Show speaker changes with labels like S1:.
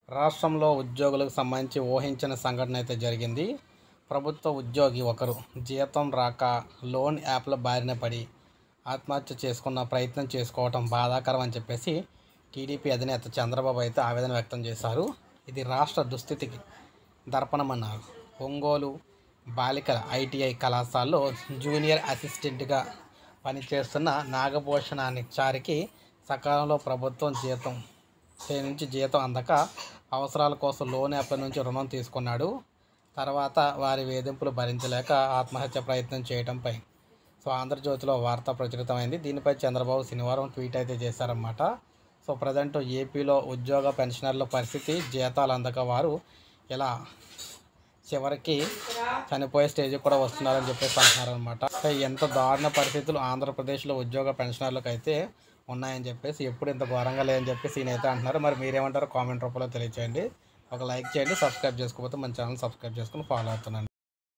S1: రాష్ట్రంలో ఉద్యోగులకు సంబంధించి ఊహించిన సంఘటన అయితే జరిగింది ప్రభుత్వ ఉద్యోగి ఒకరు జీతం రాక లోన్ యాప్ల బారిన పడి ఆత్మహత్య చేసుకున్న ప్రయత్నం చేసుకోవటం బాధాకరం అని చెప్పేసి టీడీపీ అధినేత చంద్రబాబు అయితే ఆవేదన వ్యక్తం చేశారు ఇది రాష్ట్ర దుస్థితికి దర్పణమన్నారు ఒంగోలు బాలికల ఐటీఐ కళాశాలలో జూనియర్ అసిస్టెంట్గా పనిచేస్తున్న నాగభూషణ నిచ్చారికి సకాలంలో ప్రభుత్వం జీతం చే నుంచి జీతం అందక అవసరాల కోసం లోన్ యాప్ల నుంచి రుణం తీసుకున్నాడు తర్వాత వారి వేధింపులు భరించలేక ఆత్మహత్య ప్రయత్నం చేయడంపై సో ఆంధ్రజ్యోతిలో వార్త ప్రచురితమైంది దీనిపై చంద్రబాబు శనివారం ట్వీట్ అయితే చేశారన్నమాట సో ప్రజెంట్ ఏపీలో ఉద్యోగ పెన్షనర్ల పరిస్థితి జీతాలు అందక వారు ఇలా చివరికి చనిపోయే స్టేజ్కి కూడా వస్తున్నారని చెప్పేసి అంటున్నారనమాట ఎంత దారుణ పరిస్థితులు ఆంధ్రప్రదేశ్లో ఉద్యోగ పెన్షనర్లకు అయితే ఉన్నాయని చెప్పేసి ఎప్పుడు ఇంత ఘోరంగా లేదని చెప్పేసి ఈయన అయితే అంటున్నారు మరి మీరేమంటారో కామెంట్ రూపంలో తెలియచేయండి ఒక లైక్ చేయండి సబ్స్క్రైబ్ చేసుకోకపోతే మన ఛానల్ సబ్స్క్రైబ్ చేసుకుని ఫాలో అవుతున్నాను